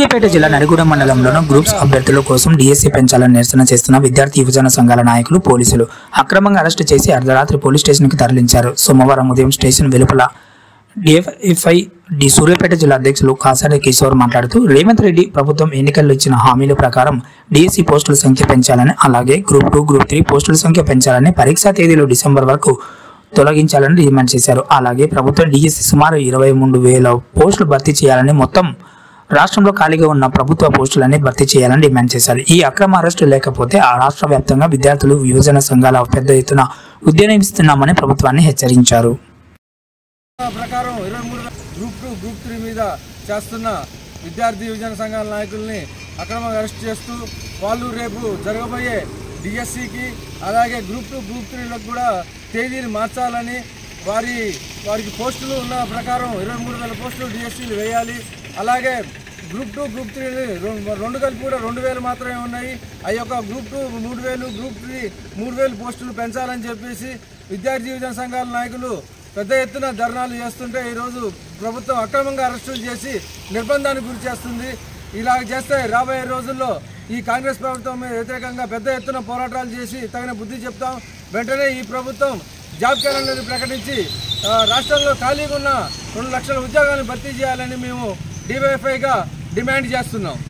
సూర్యాపేట జిల్లా నడిగూడెం మండలంలోని గ్రూప్స్ అభ్యర్థుల కోసం డిఎస్సీ పెంచాలని నిరసన చేస్తున్న విద్యార్థి యువజన సంఘాల నాయకులు పోలీసులు అక్రమంగా అరెస్టు చేసి అర్ధరాత్రి పోలీస్ స్టేషన్కి తరలించారు సోమవారం ఉదయం స్టేషన్ వెలుపల డిఎఫ్ఐ డి సూర్యాపేట జిల్లా అధ్యక్షులు కాసారి కిషోర్ మాట్లాడుతూ రేవంత్ రెడ్డి ప్రభుత్వం ఎన్నికల్లో ఇచ్చిన హామీల ప్రకారం డిఎస్సీ పోస్టుల సంఖ్య పెంచాలని అలాగే గ్రూప్ టూ గ్రూప్ త్రీ పోస్టుల సంఖ్య పెంచాలని పరీక్షా తేదీలు డిసెంబర్ వరకు తొలగించాలని డిమాండ్ చేశారు అలాగే ప్రభుత్వం డిఎస్సి సుమారు ఇరవై మూడు వేల పోస్టులు భర్తీ చేయాలని మొత్తం రాష్ట్రంలో ఖాళీగా ఉన్న ప్రభుత్వ పోస్టులన్నీ భర్తీ చేయాలని డిమాండ్ చేశారు ఈ అక్రమ అరెస్టు లేకపోతే ఆ రాష్ట్ర వ్యాప్తంగా విద్యార్థులు యువజన సంఘాల పెద్ద ఎత్తున ఉద్యమిస్తున్నామని ప్రభుత్వాన్ని హెచ్చరించారు ప్రకారం ఇరవై మూడు గ్రూప్ టూ గ్రూప్ త్రీ మీద చేస్తున్న విద్యార్థి యువజన సంఘాల నాయకుల్ని అక్రమంగా అరెస్ట్ చేస్తూ వాళ్ళు రేపు జరగబోయే డిఎస్సికి అలాగే గ్రూప్ టూ గ్రూప్ త్రీలకు కూడా తేదీని మార్చాలని వారి వారికి పోస్టులు ఉన్న ప్రకారం ఇరవై మూడు వేల పోస్టులు డిఎస్సీలు వేయాలి అలాగే గ్రూప్ టూ గ్రూప్ త్రీ రెండు రెండు కలిపి కూడా రెండు వేలు మాత్రమే ఉన్నాయి ఆ యొక్క గ్రూప్ టూ మూడు వేలు గ్రూప్ త్రీ మూడు వేలు పోస్టులు పెంచాలని చెప్పేసి విద్యార్థి యువజన సంఘాల నాయకులు పెద్ద ఎత్తున ధర్నాలు చేస్తుంటే ఈరోజు ప్రభుత్వం అక్రమంగా అరెస్టులు చేసి నిర్బంధానికి గురి చేస్తుంది ఇలా చేస్తే రాబోయే రోజుల్లో ఈ కాంగ్రెస్ ప్రభుత్వం మీద వ్యతిరేకంగా పెద్ద ఎత్తున పోరాటాలు చేసి తగిన బుద్ధి చెప్తాం వెంటనే ఈ ప్రభుత్వం జాబ్ క్యాలెండర్ ప్రకటించి ఆ, రాష్ట్రంలో ఖాళీగా ఉన్న రెండు లక్షల ఉద్యోగాలను భర్తీ చేయాలని మేము డివైఎఫ్ఐగా డిమాండ్ చేస్తున్నాం